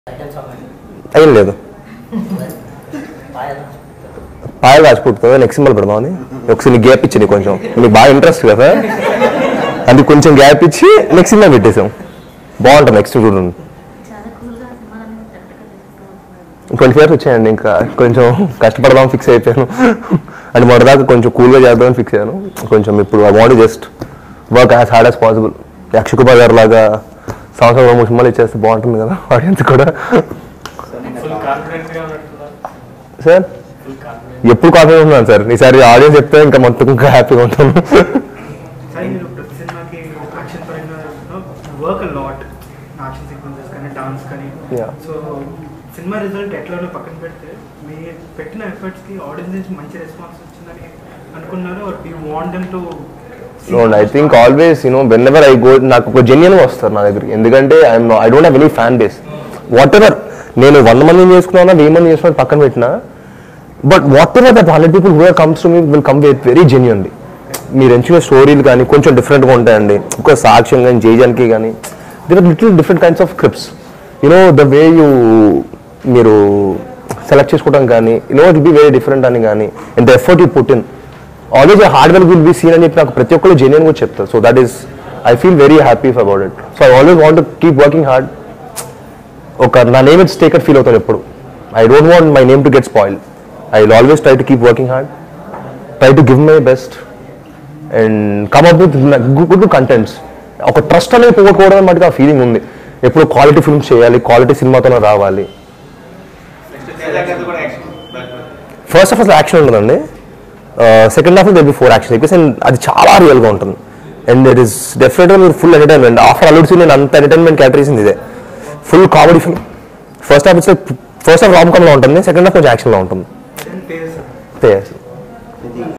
Second song అండి అయ్యం లేదు పాయల్ పాయలు రాసిపుడుతుంది నెక్స్ట్ సింబల్ పెడదామని ఒకసారి నీకు గ్యాప్ ఇచ్చి నీకు కొంచెం నీకు బాగా ఇంట్రెస్ట్ కదా అది కొంచెం గ్యాప్ ఇచ్చి నెక్స్ట్ సింబల్ పెట్టేసాం బాగుంటుంది నెక్స్ట్ చూడండి చాలా కూల్గా సినిమాలన్నీ కరెక్ట్గా తీసుకుంటున్నారు ట్వంటీ ఇయర్స్ వచ్చాయండి ఇంకా కొంచెం కష్టపడదాం ఫిక్స్ అయిపోయాను అండ్ మొదటిదాకా కొంచెం కూల్గా చేద్దామని ఫిక్స్ అయ్యాను కొంచెం ఇప్పుడు I want just work as hard as possible Yaksha Kumar గారు లాగా సంవత్సరం రెండు మూడు సినిమాలు ఇచ్చేస్తే బాగుంటుంది కదా ఆడియన్స్ కూడా ఫుల్ కాన్ఫిడెంట్ గా ఉన్నట్టున్నారు సార్ ఫుల్ కాన్ఫిడెంట్ ఎప్పుడు కాన్ఫిడెంట్ ఉన్నాను సార్ ఈసారి ఆడియన్స్ చెప్తే ఇంకా మొత్తం ఇంకా హ్యాపీగా ఉంటాను సార్ మీరు ప్రతి సినిమాకి యాక్షన్ పరంగా వర్క్ లాట్ యాక్షన్ సీక్వెన్సెస్ కానీ డాన్స్ కానీ Yeah. సో సినిమా రిజల్ట్ ఎట్లానో పక్కన పెడితే మీరు పెట్టిన ఎఫర్ట్స్ కి ఆడియన్స్ నుంచి మంచి రెస్పాన్స్ వచ్చిందని అనుకున్నారు you want them to I think always you know when ever I go నాకు ఒక జెన్యున్ వస్తారు నా దగ్గరికి ఎందుకంటే I'm I don't have any fan base what ever నేను వంద మందిని చేసుకున్నా వెయ్యి మంది చేసుకున్నా పక్కన పెట్టినా but what ever that hundred people who comes to me will come with very genuinely మీరు ఎంచుకునే స్టోరీలు కానీ కొంచెం డిఫరెంట్గా ఉంటాయండి ఒక సాక్ష్యం కానీ జేజానికి కానీ there are little different kinds of scripts you know the way you మీరు సెలెక్ట్ చేసుకోవడం కానీ you know it be very different అని కానీ ఎంత effort you put in always hard work will be seen అని చెప్పి నాకు ప్రతి ఒక్కరు జెన్యున్ కూడా చెప్తారు so that is I feel very happy about it so I always want to keep working hard ఒక నా నేమ్ ఇట్స్ టేకర్ ఫీల్ అవుతాను ఎప్పుడు I don't want my name to get spoil I will always try to keep working hard try to give my best and come up with good contents ఒక trust అనేది పోగొట్టుకోవడం మటుకు ఆ feeling ఉంది ఎప్పుడు quality films చేయాలి quality సినిమాతోనే రావాలి ఫస్ట్ ఆఫ్ అసలు యాక్షన్ ఉండదండి second half they be for action చెప్పేసి and అది చాలా రియల్గా ఉంటుంది అండ్ ఇట్ ఈస్ డెఫినెట్గా మీరు ఫుల్ ఎంటర్టైన్మెంట్ ఆఫ్టర్ అల్లుడ్స్ నేను అంత ఎంటర్టైన్మెంట్ క్యాటరీసింది ఇదే full comedy film first half it's first half rom కామ్లో ఉంటుంది సెకండ్ హాఫ్ కొంచెం యాక్షన్లో ఉంటుంది పేస్ అంతే